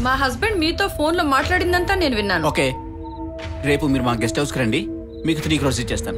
మా హస్బెండ్ మీతో ఫోన్ లో మాట్లాడిందంతా నేను విన్నాను ఓకే రేపు మీరు మా గెస్ట్ హౌస్కి రండి మీకు త్రీ క్రోర్స్ ఇచ్చేస్తాను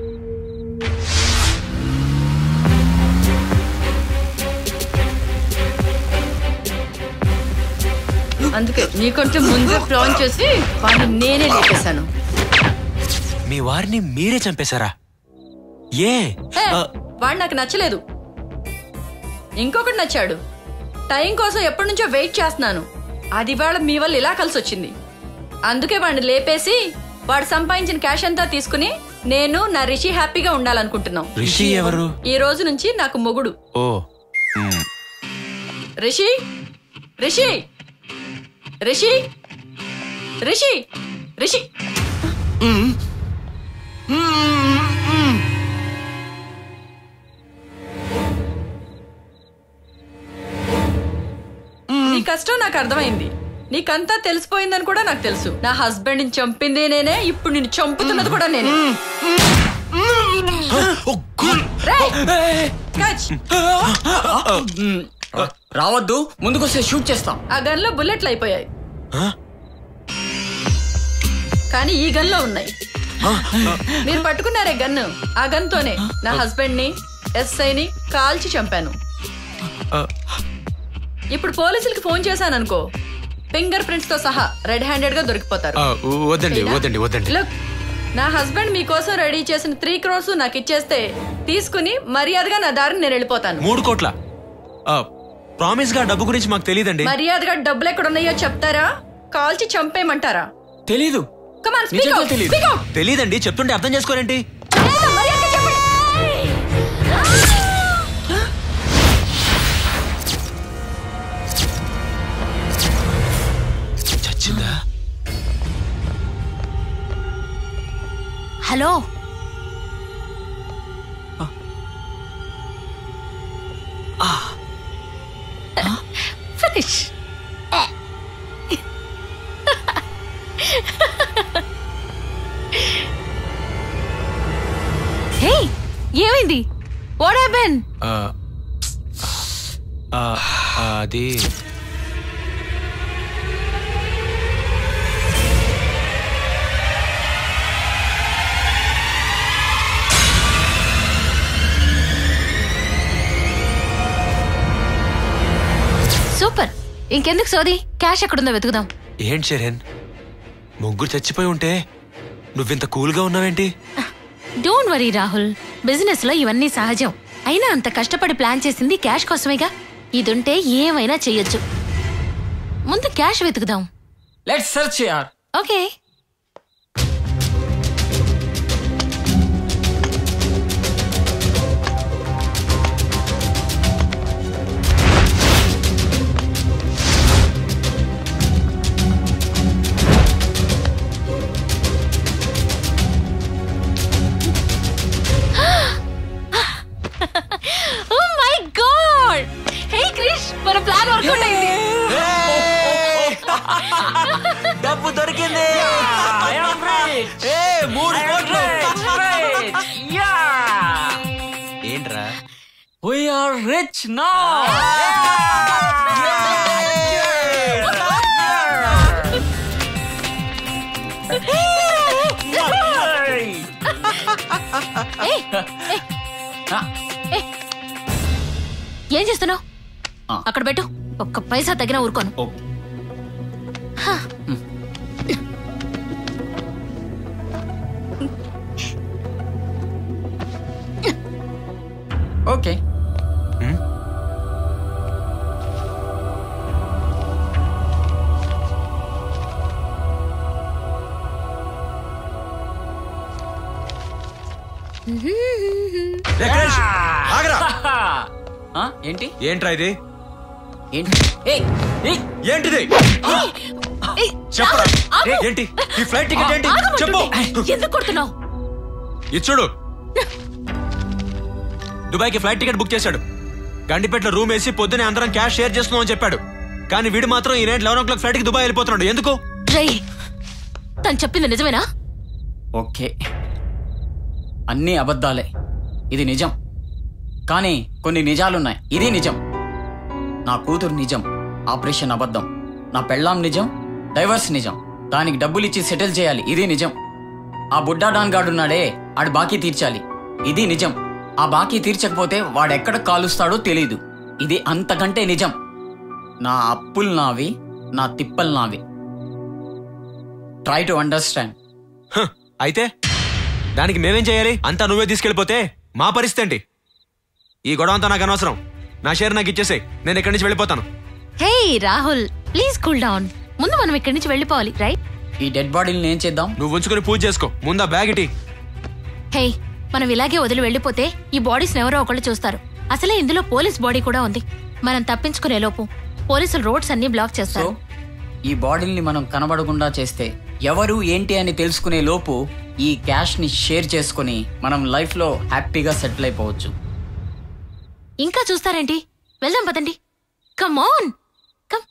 అందుకే నీకంటే ముందే ప్లాన్ చేసి వాడిని నేనే లేపేశాను మీ వారిని మీరే చంపేశారా ఏ ఏ, ఆ, వాడు నాకు నచ్చలేదు ఇంకొకటి నచ్చాడు టైం కోసం ఎప్పటి నుంచో వెయిట్ చేస్తున్నాను అది వాళ్ళ మీ వల్ల ఇలా కలిసి వచ్చింది అందుకే వాడిని లేపేసి వాడు సంపాదించిన క్యాష్ అంతా తీసుకుని నేను నా రిషి హ్యాపీగా ఉండాలనుకుంటున్నాం రిషి ఎవరు ఈ రోజు నుంచి నాకు మొగుడు ఓ మ్, రిషి రిషి రిషి రిషి రిషి నీ కష్టం నాకు అర్థమైంది నీకంతా తెలిసిపోయిందని కూడా నాకు తెలుసు నా హస్బెండ్ ని చంపింది నేనే ఇప్పుడు నిన్ను చంపుతున్నది కూడా నేనే రేయ్, catch. రావద్దు ముందుకొస్తే షూట్ చేస్తాం ఆ గన్ లో బుల్లెట్లు అయిపోయాయి ఆ? కానీ ఈ గన్ లో ఉన్నాయి మీరు పట్టుకున్నారే గన్ను ఆ గన్ తోనే నా హస్బెండ్ ని ఎస్ఐ ని కాల్చి చంపాను ఆ, ఇప్పుడు పోలీసులకి ఫోన్ చేశాను అనుకో ఫింగర్ ప్రింట్స్ తో సహా రెడ్ హ్యాండెడ్ గా దొరికిపోతారు ఆ, వద్దండి చేయనా? వద్దండి వద్దండి Look, నా హస్బెండ్ మీకోసం రెడీ చేసిన త్రీ క్రోర్స్ నాకు ఇచ్చేస్తే తీసుకుని మర్యాదగా నా దారిని నేను వెళ్ళిపోతాను మూడు కోట్ల ప్రామిస్ గా డబ్బు గురించి మాకు తెలియదండి మర్యాదగా డబ్బులు ఎక్కడ ఉన్నాయో చెప్తారా కాల్చి చంపేయమంటారా తెలీదు కమాన్ స్పీక్ నిజంగా అవుట్ తెలీదు. స్పీక్ అవుట్ తెలియదండి చెప్తుంటే అర్థం చేసుకోరేంటి మర్యాదగా చెప్పండి చచ్చిందా హలో ఫినిష్ హే ఏమైంది వాట్ హ్యాపెన్ ఆ, ఆ, ఆ, అది సూపర్ ఇంకెందుకు సోది క్యాష్ ఎక్కడుందో వెతుకుదాం ఏంటి షెరెన్ ముగ్గురు చచ్చిపోయి ఉంటే నువ్వింత కూల్గా ఉన్నావేంటి డోంట్ వరీ రాహుల్ బిజినెస్ లో ఇవన్నీ సహజం అయినా అంత కష్టపడి ప్లాన్ చేసింది క్యాష్ కోసమేగా ఇదుంటే ఏమైనా చెయ్యొచ్చు ముందు క్యాష్ వెతుకుదాం లెట్స్ సెర్చ్ యార్ okay oh my god hey Krish మన ప్లాన్ వర్కౌట్ అయింది డబ్బు దొరికింది మూడు కోట్లు ఏంట్రా We are rich now. ఏయ్, ఏయ్, ఏయ్. ఏం చేస్తున్నావు ఆ. అక్కడ పెట్టు ఒక్క పైసా తగిన ఊరుకోను ఓ. హ. ఓకే రే క్రిష్, ఆగరా ఆ, ఏంటి ఏంట్రా ఇది ఏంటి ఏయ్, ఏయ్, ఏంటిది ఏయ్, చెప్పరా ఆగు. ఏంటి ఈ ఫ్లైట్ టికెట్ ఏంటి చెప్పు ఆగమంటుంటే. ఎందుకు కొడుతున్నావు ఇది చూడు దుబాయ్కి ఫ్లైట్ టికెట్ బుక్ చేశాడు గండిపేటలో రూమ్ వేసి పొద్దునే అందరం క్యాష్ షేర్ చేస్తున్నాం అని చెప్పాడు కానీ వీడు మాత్రం ఈ night eleven o'clock flight కి దుబాయ్ వెళ్ళిపోతున్నాడు ఎందుకు రై తను చెప్పింది నిజమేనా ఓకే అన్నీ అబద్ధాలే ఇది నిజం కానీ కొన్ని నిజాలున్నాయి ఇది నిజం నా కూతురు నిజం ఆపరేషన్ అబద్ధం నా పెళ్ళాం నిజం డైవర్స్ నిజం దానికి డబ్బులు ఇచ్చి సెటిల్ చేయాలి ఇది నిజం ఆ బుడ్డా డాన్ గాడు ఉన్నాడే ఆడు బాకీ తీర్చాలి ఇది నిజం ఆ బాకీ తీర్చకపోతే వాడెక్కడ కాలుస్తాడో తెలీదు ఇది అంతకంటే నిజం నా అప్పులు నావి నా తిప్పలు నావి ట్రై టు అండర్స్టాండ్ హ, అయితే దానికి మేమేం చేయాలి అంతా నువ్వే తీసుకెళ్ళిపోతే మా పరిస్థితి ఏంటి ఈ గొడవ అంతా నాకు అనవసరం నా షేర్ నాకు ఇచ్చేసే నేను ఇక్కడి నుంచి వెళ్ళిపోతాను hey Rahul please cool down ముందు మనం ఇక్కడి నుంచి వెళ్ళిపోవాలి రైట్ ఈ డెడ్ బాడీని ఏం చేద్దాం నువ్వు ఉంచుకుని పూజ చేసుకో ముందు ఆ బ్యాగ్ ఇటీ హే మనం ఇలాగే వదిలి వెళ్ళిపోతే ఈ బాడీస్ ఎవరో ఒకళ్ళు చూస్తారు అసలే ఇందులో పోలీస్ బాడీ కూడా ఉంది మనం తప్పించుకునే లోపు పోలీసులు రోడ్స్ అన్ని బ్లాక్ సో చేస్తారు ఈ బాడీని మనం కనబడకుండా చేస్తే ఎవరు ఏంటి అని తెలుసుకునే లోపు ఈ క్యాష్ ని షేర్ చేసుకుని మనం లైఫ్ లో హ్యాపీగా సెటిల్ అయిపోవచ్చు ఇంకా చూస్తారేంటి వెళ్దాం పదండి come on come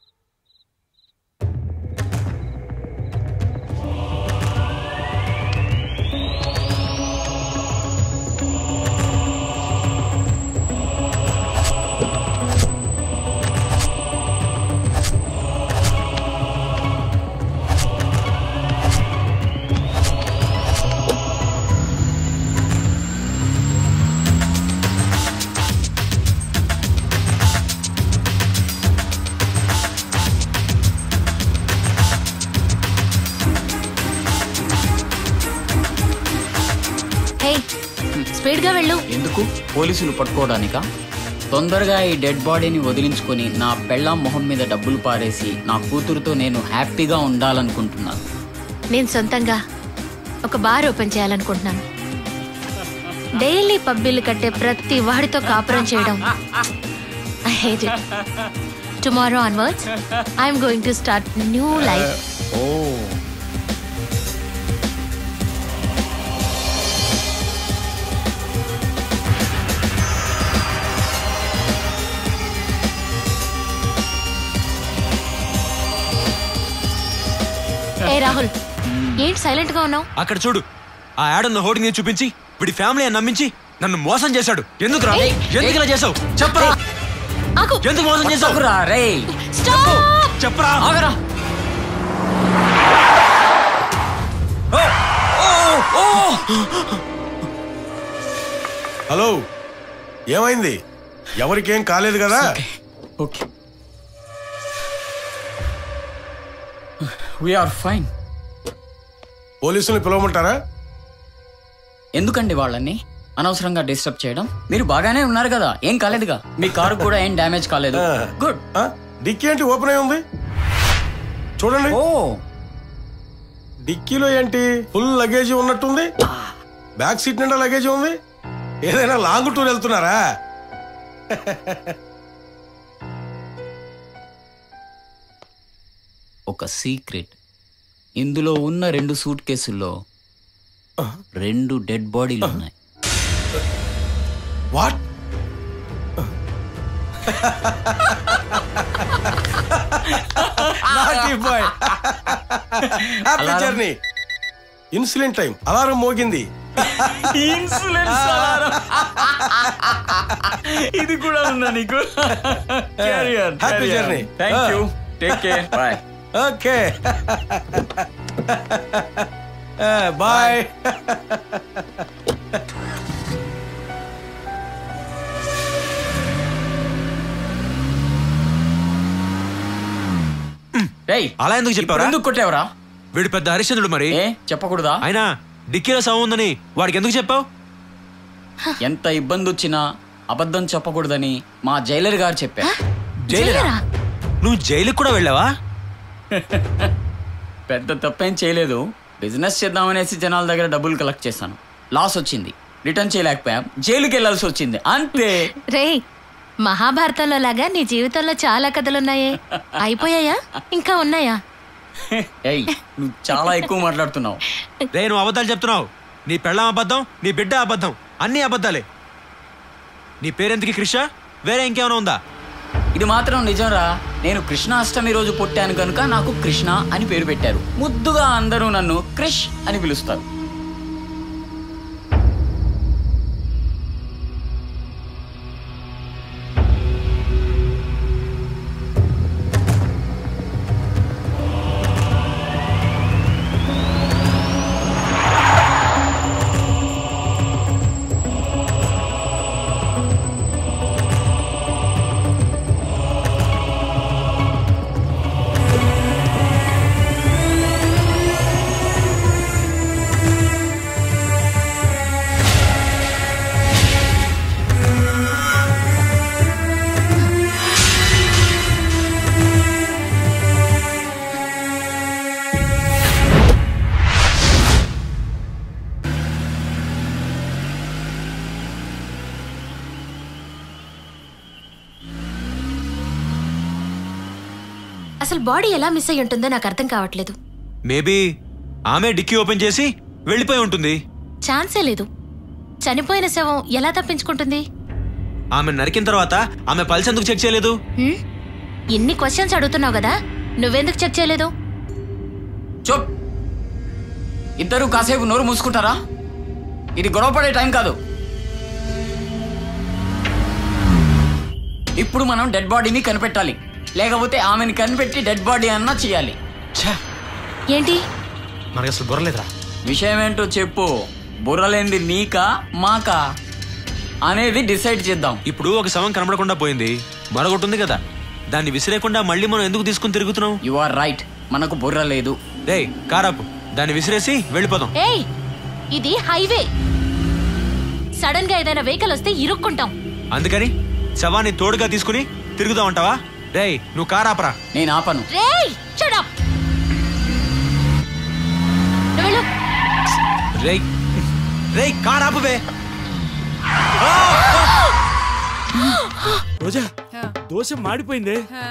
hey speed గా వెళ్ళు ఎందుకు పోలీసులు పట్టుకోవడానికా తొందరగా ఈ డెడ్ బాడీని వదిలించుకొని నా పెళ్ళాం మొహం మీద డబ్బులు పారేసి నా కూతురుతో నేను హ్యాపీగా ఉండాలనుకుంటున్నాను నేను సొంతంగా ఒక బార్ ఓపెన్ చేయాలనుకుంటున్నాను డైలీ పబ్బిల్లు కట్టే ప్రతి వాడితో కాపురం చేయడం I hate it tomorrow onwards I'm going to start new life ఓ ఏ రాహుల్ ఏంటి సైలెంట్ గా ఉన్నావు అక్కడ చూడు ఆ యాడ్ ఉన్న హోర్డింగ్ ని చూపించి వీడి ఫ్యామిలీ అని నమ్మించి నన్ను మోసం చేశాడు ఎందుకు రా ఏయ్, ఎందుకు ఇలా చేసావు చెప్పరా ఆగు ఎందుకు మోసం చేసావు కొట్టకురా, రేయ్ స్టాప్ చెప్పరా ఆగరా హలో ఏమైంది ఎవరికేం కాలేదు కదా ఓకే వీఆర్ ఫైన్ పోలీసులు పిలవమంటారా ఎందుకండి వాళ్ళని అనవసరంగా డిస్టర్బ్ చేయడం మీరు బాగానే ఉన్నారు కదా ఏం కాలేదుగా మీ కారు కూడా ఏం డ్యామేజ్ కాలేదు గుడ్ ఆ? డిక్కీ ఏంటి ఓపెన్ అయి ఉంది చూడండి ఓ డిక్కీలో ఏంటి ఫుల్ లగేజ్ ఉన్నట్టుంది బ్యాక్ సీట్ నిండా లగేజ్ ఉంది ఏదైనా లాంగ్ టూర్ వెళ్తున్నారా ఒక సీక్రెట్ ఇందులో ఉన్న రెండు సూట్ కేసుల్లో రెండు డెడ్ బాడీలు ఉన్నాయి what bye happy Alarm. Journey insulin time alarm మోగింది ఇది కూడా ఉందా నీకు Happy journey. Thank you take care bye okay bye రేయ్ అలా ఎందుకు ఇప్పుడు చెప్పావురా ఎందుకు కొట్టావురా వీడు పెద్ద హరిశ్చంద్రుడు మరి ఏ చెప్పకూడదా అయినా డిక్కీలో సౌ ఉందని వాడికి ఎందుకు చెప్పావు ఎంత ఇబ్బంది వచ్చినా అబద్ధం చెప్పకూడదని మా జైలర్ గారు చెప్పారు జైలరా నువ్వు జైలుకి కూడా వెళ్ళావా పెద్ద తప్పేం చేయలేదు బిజినెస్ చేద్దామనేసి జనాల దగ్గర డబ్బులు కలెక్ట్ చేశాను లాస్ వచ్చింది రిటర్న్ చేయలేకపోయాం జైలుకి వెళ్ళాల్సి వచ్చింది అంతే రే మహాభారతంలో లాగా నీ జీవితంలో చాలా కథలున్నాయే అయిపోయాయా ఇంకా ఉన్నాయా ఏయ్ నువ్వు చాలా ఎక్కువ మాట్లాడుతున్నావు రే నువ్వు అబద్ధాలు చెప్తున్నావు నీ పెళ్ళం అబద్ధం నీ బిడ్డ అబద్ధం అన్నీ అబద్ధాలే నీ పేరెందుకు క్రిష వేరే ఇంకేమైనా ఉందా ఇది మాత్రం నిజంరా నేను కృష్ణాష్టమి రోజు పుట్టాను కనుక నాకు కృష్ణ అని పేరు పెట్టారు ముద్దుగా అందరూ నన్ను క్రిష్ అని పిలుస్తారు అసలు బాడీ ఎలా మిస్ అయ్యి ఉంటుందో నాకు అర్థం కావట్లేదు మేబీ ఆమె డిక్కీ ఓపెన్ చేసి వెళ్ళిపోయి ఉంటుంది ఛాన్సే లేదు చనిపోయిన శవం ఎలా తప్పించుకుంటుంది ఆమె నరికిన తర్వాత ఆమె పల్స్ ఎందుకు చెక్ చేయలేదు హ్మ్? ఇన్ని క్వశ్చన్స్ అడుగుతున్నావు కదా నువ్వెందుకు చెక్ చేయలేదు చూప్ ఇద్దరు కాసేపు నోరు మూసుకుంటారా ఇది గొడవపడే టైం కాదు ఇప్పుడు మనం డెడ్ బాడీని కనిపెట్టాలి లేకపోతే ఆమెని కనిపెట్టి డెడ్ బాడీ అన్నా చేయాలి ఛా ఏంటి మనకి అసలు బుర్రలేదురా విషయం ఏంటో చెప్పు బుర్రలేంది నీకా మాకా అనేది డిసైడ్ చేద్దాం ఇప్పుడు ఒక శవం కనబడకుండా పోయింది మరొకటి ఉంది కదా దాన్ని విసిరేయకుండా మళ్ళీ మనం ఎందుకు తీసుకుని తిరుగుతున్నాం యు ఆర్ రైట్ మనకు బుర్ర లేదు రే కారాపు దాన్ని విసిరేసి వెళ్ళిపోదాం ఏయ్ ఇది హైవే సడన్ గా ఏదైనా వెహికల్ వస్తే ఇరుక్కుంటాం అందుకని శవాన్ని తోడుగా తీసుకుని తిరుగుదాం అంటావా రే నువ్వు కారాపరా నేను ఆపను రేయ్ shut up. నువ్వు వెళ్ళు. రే రే కారాపువే రోజా దోశ మాడిపోయిందే హా?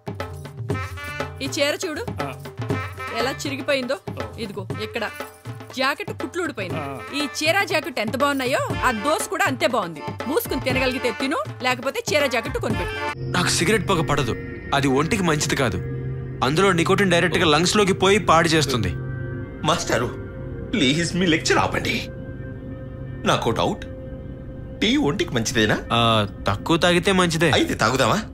ఈ చీర చూడు ఎలా చిరిగిపోయిందో ఇదిగో ఇక్కడ జాకెట్ కుట్లు ఊడిపోయింది ఈ చీర జాకెట్ ఎంత బాగున్నాయో ఆ దోశ కూడా అంతే బాగుంది మూసుకుని తినగలిగితే తిను లేకపోతే చీర జాకెట్ కొనిపెట్టు నాకు సిగరెట్ పొగ పడదు అది ఒంటికి మంచిది కాదు అందులో నికోటిన్ డైరెక్ట్ గా లంగ్స్ లోకి పోయి పాడు చేస్తుంది మాస్టారు ప్లీజ్ మీ లెక్చర్ ఆపండి నాకు డౌట్ టీ ఒంటికి మంచిదేనా ఆ, తక్కువ తాగితే మంచిదే అయితే తాగుదామా